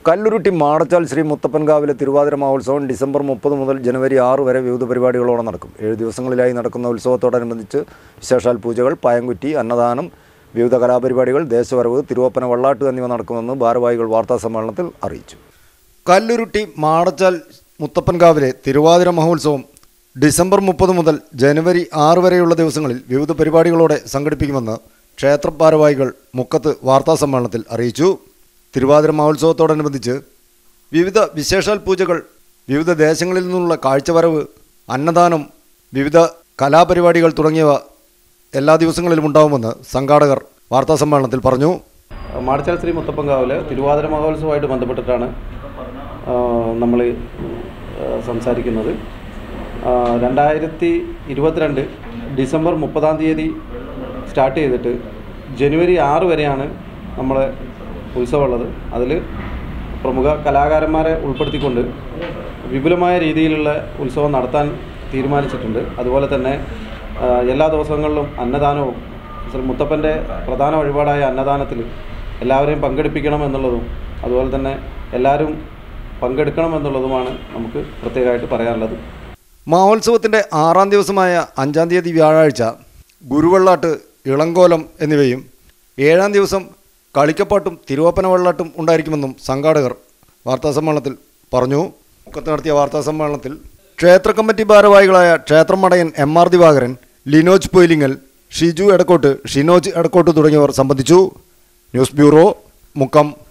കല്ലുരുട്ടി മാടച്ചാൽ ശ്രീ മുത്തപ്പൻകാവിലെ തിരുവാതിര മഹോത്സവം ഡിസംബർ മുപ്പത് മുതൽ ജനുവരി ആറ് വരെ വിവിധ പരിപാടികളോടെ നടക്കും ഏഴ് ദിവസങ്ങളിലായി നടക്കുന്ന ഉത്സവത്തോടനുബന്ധിച്ച് വിശേഷാൽ പൂജകൾ പയങ്കുറ്റി അന്നദാനം വിവിധ കലാപരിപാടികൾ ദേശവരവ് തിരുവപ്പന വള്ളാട്ട് എന്നിവ നടക്കുമെന്ന് ഭാരവാഹികൾ വാർത്താസമ്മേളനത്തിൽ അറിയിച്ചു കല്ലുരുട്ടി മാടച്ചാൽ മുത്തപ്പൻകാവിലെ തിരുവാതിര മഹോത്സവം ഡിസംബർ മുപ്പത് മുതൽ ജനുവരി ആറ് വരെയുള്ള ദിവസങ്ങളിൽ വിവിധ പരിപാടികളോടെ സംഘടിപ്പിക്കുമെന്ന് ക്ഷേത്ര ഭാരവാഹികൾ മുക്കത്ത് വാർത്താസമ്മേളനത്തിൽ അറിയിച്ചു തിരുവാതിര മഹോത്സവത്തോടനുബന്ധിച്ച് വിവിധ വിശേഷാൽ പൂജകൾ വിവിധ ദേശങ്ങളിൽ നിന്നുള്ള കാഴ്ചവരവ് അന്നദാനം വിവിധ കലാപരിപാടികൾ തുടങ്ങിയവ എല്ലാ ദിവസങ്ങളിലും ഉണ്ടാവുമെന്ന് സംഘാടകർ വാർത്താസമ്മേളനത്തിൽ പറഞ്ഞു മാടച്ചാൽ ശ്രീ മുത്തപ്പൻകാവില് തിരുവാതിര മഹോത്സവമായിട്ട് ബന്ധപ്പെട്ടിട്ടാണ് നമ്മൾ സംസാരിക്കുന്നത് ആ, രണ്ടായിരത്തി ഇരുപത്തിരണ്ട് ഡിസംബർ മുപ്പതാം തീയതി സ്റ്റാർട്ട് ചെയ്തിട്ട് ജനുവരി ആറ് വരെയാണ് നമ്മളെ ഉത്സവമുള്ളത് അതിൽ പ്രമുഖ കലാകാരന്മാരെ ഉൾപ്പെടുത്തിക്കൊണ്ട് വിപുലമായ രീതിയിലുള്ള ഉത്സവം നടത്താൻ തീരുമാനിച്ചിട്ടുണ്ട് അതുപോലെ തന്നെ ആ, എല്ലാ ദിവസങ്ങളിലും അന്നദാനവും ശ്രീ മുത്തപ്പൻ്റെ പ്രധാന വഴിപാടായ അന്നദാനത്തിൽ എല്ലാവരെയും പങ്കെടുപ്പിക്കണം എന്നുള്ളതും അതുപോലെ തന്നെ എല്ലാവരും പങ്കെടുക്കണം എന്നുള്ളതുമാണ് നമുക്ക് പ്രത്യേകമായിട്ട് പറയാനുള്ളത് മഹോത്സവത്തിൻ്റെ ആറാം ദിവസമായ അഞ്ചാം തീയതി വ്യാഴാഴ്ച ഗുരുവള്ളാട്ട് ഇളങ്കോലം എന്നിവയും ഏഴാം ദിവസം കളിക്കപ്പാട്ടും തിരുവപ്പന വെള്ളാട്ടും ഉണ്ടായിരിക്കുമെന്നും സംഘാടകർ വാർത്താസമ്മേളനത്തിൽ പറഞ്ഞു മുക്കത്ത് നടത്തിയ വാർത്താസമ്മേളനത്തിൽ ക്ഷേത്ര കമ്മിറ്റി ഭാരവാഹികളായ ക്ഷേത്രം മടയൻ എം ആർ ദിവാകരൻ ലിനോജ് പൊയിലിങ്ങൽ ഷിജു എടക്കോട്ട് ഷിനോജ് എടക്കോട്ട് തുടങ്ങിയവർ സംബന്ധിച്ചു ന്യൂസ് ബ്യൂറോ മുക്കം